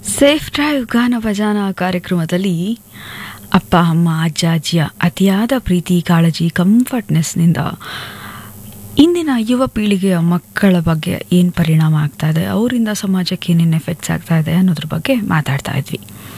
safe drive ಗಾನ ಭಜಾನ ಕಾರ್ಯಕ್ರಮದಲ್ಲಿ ಅಪ್ಪ ಅಮ್ಮ ಅಜ್ಜ ಅಜ್ಜಿಯ ಅತಿಯಾದ ಪ್ರೀತಿ ಕಾಳಜಿ ಕಂಫರ್ಟ್ನೆಸ್ನಿಂದ ಇಂದಿನ ಯುವ ಪೀಳಿಗೆಯ ಮಕ್ಕಳ ಬಗ್ಗೆ ಏನು ಪರಿಣಾಮ ಆಗ್ತಾ ಇದೆ ಅವರಿಂದ ಸಮಾಜಕ್ಕೆ ಏನೇನು ಎಫೆಕ್ಟ್ಸ್ ಆಗ್ತಾ ಇದೆ ಅನ್ನೋದ್ರ ಬಗ್ಗೆ ಮಾತಾಡ್ತಾ ಇದ್ವಿ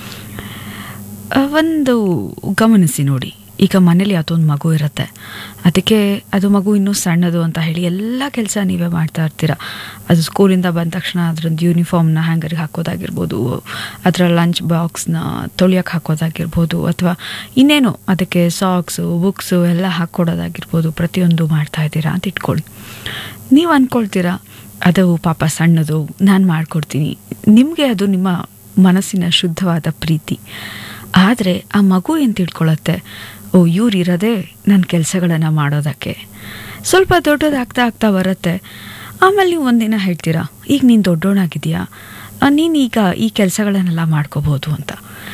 ಆ, ಒಂದು ಗಮನಿಸಿ ನೋಡಿ ಈಗ ಮನೇಲಿ ಅದೊಂದು ಮಗು ಇರುತ್ತೆ ಅದಕ್ಕೆ ಅದು ಮಗು ಇನ್ನೂ ಸಣ್ಣದು ಅಂತ ಹೇಳಿ ಎಲ್ಲ ಕೆಲಸ ನೀವೇ ಮಾಡ್ತಾ ಇರ್ತೀರ ಅದು ಸ್ಕೂಲಿಂದ ಬಂದ ತಕ್ಷಣ ಅದ್ರದ್ದು ಯೂನಿಫಾರ್ಮ್ನ ಹ್ಯಾಂಗರ್ಗೆ ಹಾಕೋದಾಗಿರ್ಬೋದು ಅದರ ಲಂಚ್ ಬಾಕ್ಸ್ನ ತೊಳಿಯೋಕೆ ಹಾಕೋದಾಗಿರ್ಬೋದು ಅಥವಾ ಇನ್ನೇನು ಅದಕ್ಕೆ ಸಾಕ್ಸು ಬುಕ್ಸು ಎಲ್ಲ ಹಾಕ್ಕೊಡೋದಾಗಿರ್ಬೋದು ಪ್ರತಿಯೊಂದು ಮಾಡ್ತಾ ಇದ್ದೀರಾ ಅಂತ ಇಟ್ಕೊಳ್ಳಿ ನೀವು ಅಂದ್ಕೊಳ್ತೀರಾ ಅದು ಪಾಪ ಸಣ್ಣದು ನಾನು ಮಾಡಿಕೊಡ್ತೀನಿ ನಿಮಗೆ ಅದು ನಿಮ್ಮ ಮನಸ್ಸಿನ ಶುದ್ಧವಾದ ಪ್ರೀತಿ ಆದರೆ ಆ ಮಗು ಏನು ತಿಳ್ಕೊಳ್ಳುತ್ತೆ ಓ ಇವ್ರು ಇರೋದೇ ನನ್ನ ಕೆಲಸಗಳನ್ನು ಮಾಡೋದಕ್ಕೆ ಸ್ವಲ್ಪ ದೊಡ್ಡದಾಗ್ತಾ ಆಗ್ತಾ ಬರುತ್ತೆ ಆಮೇಲೆ ನೀವು ಒಂದಿನ ಹೇಳ್ತೀರಾ ಈಗ ನೀನು ದೊಡ್ಡೋಣಾಗಿದೆಯಾ ನೀನು ಈಗ ಈ ಕೆಲಸಗಳನ್ನೆಲ್ಲ ಮಾಡ್ಕೋಬೋದು ಅಂತ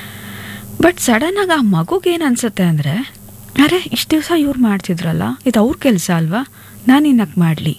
ಬಟ್ ಸಡನ್ನಾಗಿ ಆ ಮಗುಗೇನು ಅನಿಸುತ್ತೆ ಅಂದರೆ ಅರೆ ಇಷ್ಟು ದಿವಸ ಇವ್ರು ಮಾಡ್ತಿದ್ರಲ್ಲ ಇದು ಅವ್ರ ಕೆಲಸ ಅಲ್ವಾ ನಾನು ಇನ್ನಕ್ಕೆ ಮಾಡಲಿ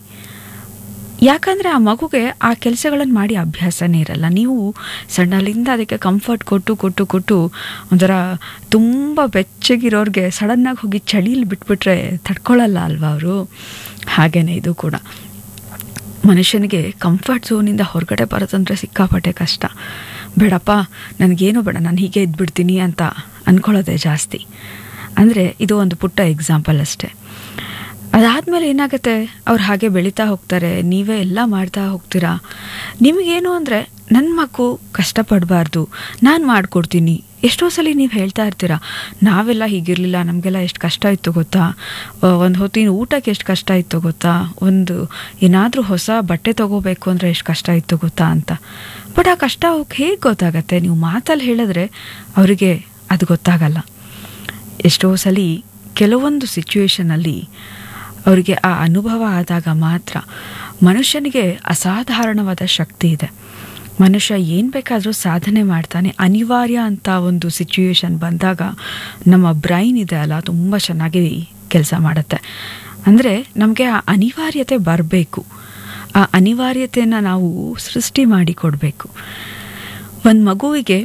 ಯಾಕಂದರೆ ಆ ಮಗುಗೆ ಆ ಕೆಲಸಗಳನ್ನು ಮಾಡಿ ಅಭ್ಯಾಸನೇ ಇರಲ್ಲ ನೀವು ಸಣ್ಣಲಿಂದ ಅದಕ್ಕೆ ಕಂಫರ್ಟ್ ಕೊಟ್ಟು ಕೊಟ್ಟು ಕೊಟ್ಟು ಒಂಥರ ತುಂಬ ಬೆಚ್ಚಗಿರೋರಿಗೆ ಸಡನ್ನಾಗಿ ಹೋಗಿ ಚಳಿಲಿ ಬಿಟ್ಬಿಟ್ರೆ ತಡ್ಕೊಳ್ಳಲ್ಲ ಅಲ್ವಾ ಅವರು ಹಾಗೇನೆ ಇದು ಕೂಡ ಮನುಷ್ಯನಿಗೆ ಕಂಫರ್ಟ್ ಝೋನಿಂದ ಹೊರಗಡೆ ಬರೋದಂದ್ರೆ ಸಿಕ್ಕಾಪಟ್ಟೆ ಕಷ್ಟ ಬೇಡಪ್ಪ ನನಗೇನು ಬೇಡ ನಾನು ಹೀಗೆ ಇದ್ಬಿಡ್ತೀನಿ ಅಂತ ಅಂದ್ಕೊಳ್ಳೋದೇ ಜಾಸ್ತಿ ಅಂದರೆ ಇದು ಒಂದು ಪುಟ್ಟ ಎಕ್ಸಾಂಪಲ್ ಅಷ್ಟೇ ಅದಾದಮೇಲೆ ಏನಾಗುತ್ತೆ ಅವ್ರು ಹಾಗೆ ಬೆಳೀತಾ ಹೋಗ್ತಾರೆ ನೀವೇ ಎಲ್ಲ ಮಾಡ್ತಾ ಹೋಗ್ತೀರಾ ನಿಮಗೇನು ಅಂದರೆ ನನ್ನ ಮಗು ಕಷ್ಟಪಡಬಾರ್ದು ನಾನು ಮಾಡಿಕೊಡ್ತೀನಿ ಎಷ್ಟೋ ಸಲ ನೀವು ಹೇಳ್ತಾ ಇರ್ತೀರಾ ನಾವೆಲ್ಲ ಹೀಗಿರಲಿಲ್ಲ ನಮಗೆಲ್ಲ ಎಷ್ಟು ಕಷ್ಟ ಇತ್ತು ಗೊತ್ತಾ ಒಂದು ಹೊತ್ತಿನ ಊಟಕ್ಕೆ ಎಷ್ಟು ಕಷ್ಟ ಇತ್ತು ಗೊತ್ತಾ ಒಂದು ಏನಾದರೂ ಹೊಸ ಬಟ್ಟೆ ತೊಗೋಬೇಕು ಅಂದರೆ ಎಷ್ಟು ಕಷ್ಟ ಇತ್ತು ಗೊತ್ತಾ ಅಂತ ಬಟ್ ಆ ಕಷ್ಟ ಅವ್ರಿಗೆ ಹೇಗೆ ಗೊತ್ತಾಗತ್ತೆ ನೀವು ಮಾತಲ್ಲಿ ಹೇಳಿದ್ರೆ ಅವರಿಗೆ ಅದು ಗೊತ್ತಾಗಲ್ಲ ಎಷ್ಟೋ ಸಲ ಕೆಲವೊಂದು ಸಿಚುವೇಶನಲ್ಲಿ ಅವರಿಗೆ ಆ ಅನುಭವ ಆದಾಗ ಮಾತ್ರ ಮನುಷ್ಯನಿಗೆ ಅಸಾಧಾರಣವಾದ ಶಕ್ತಿ ಇದೆ ಮನುಷ್ಯ ಏನು ಬೇಕಾದರೂ ಸಾಧನೆ ಮಾಡ್ತಾನೆ ಅನಿವಾರ್ಯ ಅಂತ ಒಂದು ಸಿಚುವೇಶನ್ ಬಂದಾಗ ನಮ್ಮ ಬ್ರೈನ್ ಇದೆ ಅಲ್ಲ ತುಂಬ ಚೆನ್ನಾಗಿ ಕೆಲಸ ಮಾಡುತ್ತೆ ಅಂದರೆ ನಮಗೆ ಆ ಅನಿವಾರ್ಯತೆ ಬರಬೇಕು ಆ ಅನಿವಾರ್ಯತೆಯನ್ನು ನಾವು ಸೃಷ್ಟಿ ಮಾಡಿ ಕೊಡಬೇಕು ಒಂದು ಮಗುವಿಗೆ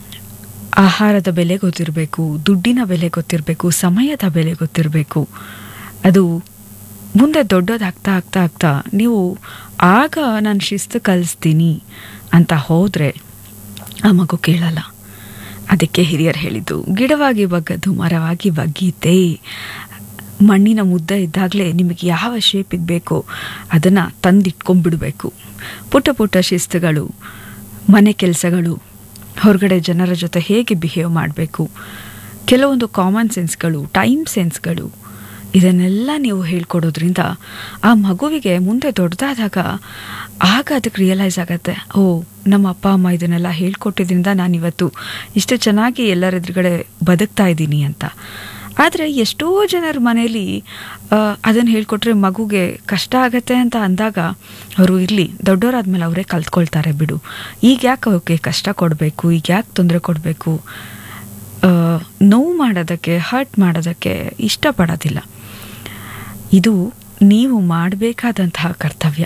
ಆಹಾರದ ಬೆಲೆ ಗೊತ್ತಿರಬೇಕು ದುಡ್ಡಿನ ಬೆಲೆ ಗೊತ್ತಿರಬೇಕು ಸಮಯದ ಬೆಲೆ ಗೊತ್ತಿರಬೇಕು ಅದು ಮುಂದೆ ದೊಡ್ಡದಾಗ್ತಾ ಆಗ್ತಾ ಆಗ್ತಾ ನೀವು ಆಗ ನಾನು ಶಿಸ್ತು ಕಲಿಸ್ತೀನಿ ಅಂತ ಹೋದರೆ ಆ ಮಗು ಕೇಳಲ್ಲ ಅದಕ್ಕೆ ಹಿರಿಯರು ಹೇಳಿದ್ದು ಗಿಡವಾಗಿ ಬಗ್ಗದು ಮರವಾಗಿ ಬಗ್ಗೀತೆ ಮಣ್ಣಿನ ಮುದ್ದೆ ಇದ್ದಾಗಲೇ ನಿಮಗೆ ಯಾವ ಶೇಪಿಗೆ ಬೇಕೋ ಅದನ್ನು ತಂದಿಟ್ಕೊಂಡ್ಬಿಡ್ಬೇಕು ಪುಟ್ಟ ಪುಟ್ಟ ಶಿಸ್ತುಗಳು ಮನೆ ಕೆಲಸಗಳು ಹೊರಗಡೆ ಜನರ ಜೊತೆ ಹೇಗೆ ಬಿಹೇವ್ ಮಾಡಬೇಕು ಕೆಲವೊಂದು ಕಾಮನ್ ಸೆನ್ಸ್ಗಳು ಟೈಮ್ ಸೆನ್ಸ್ಗಳು ಇದನ್ನೆಲ್ಲ ನೀವು ಹೇಳ್ಕೊಡೋದ್ರಿಂದ ಆ ಮಗುವಿಗೆ ಮುಂದೆ ದೊಡ್ಡದಾದಾಗ ಆಗ ಅದಕ್ಕೆ ರಿಯಲೈಸ್ ಆಗತ್ತೆ ಓ ನಮ್ಮ ಅಪ್ಪ ಅಮ್ಮ ಇದನ್ನೆಲ್ಲ ಹೇಳ್ಕೊಟ್ಟಿದ್ರಿಂದ ನಾನಿವತ್ತು ಇಷ್ಟು ಚೆನ್ನಾಗಿ ಎಲ್ಲರ ಎದುರುಗಡೆ ಬದುಕ್ತಾ ಇದ್ದೀನಿ ಅಂತ ಆದರೆ ಎಷ್ಟೋ ಜನರ ಮನೇಲಿ ಅದನ್ನು ಹೇಳ್ಕೊಟ್ರೆ ಮಗುಗೆ ಕಷ್ಟ ಆಗತ್ತೆ ಅಂತ ಅಂದಾಗ ಅವರು ಇರಲಿ ದೊಡ್ಡವರಾದ್ಮೇಲೆ ಅವರೇ ಕಲ್ತ್ಕೊಳ್ತಾರೆ ಬಿಡು ಈಗ ಯಾಕೆ ಅವಕ್ಕೆ ಕಷ್ಟ ಕೊಡಬೇಕು ಈಗ ಯಾಕೆ ತೊಂದರೆ ಕೊಡಬೇಕು ನೋವು ಮಾಡೋದಕ್ಕೆ ಹರ್ಟ್ ಮಾಡೋದಕ್ಕೆ ಇಷ್ಟಪಡೋದಿಲ್ಲ ಇದು ನೀವು ಮಾಡಬೇಕಾದಂತಹ ಕರ್ತವ್ಯ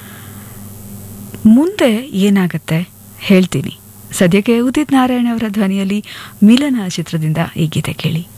ಮುಂದೆ ಏನಾಗತ್ತೆ ಹೇಳ್ತೀನಿ ಸದ್ಯಕ್ಕೆ ಉದಿತ್ ನಾರಾಯಣ ಅವರ ಧ್ವನಿಯಲ್ಲಿ ಮಿಲನ ಚಿತ್ರದಿಂದ ಈ ಗೀತೆ ಕೇಳಿ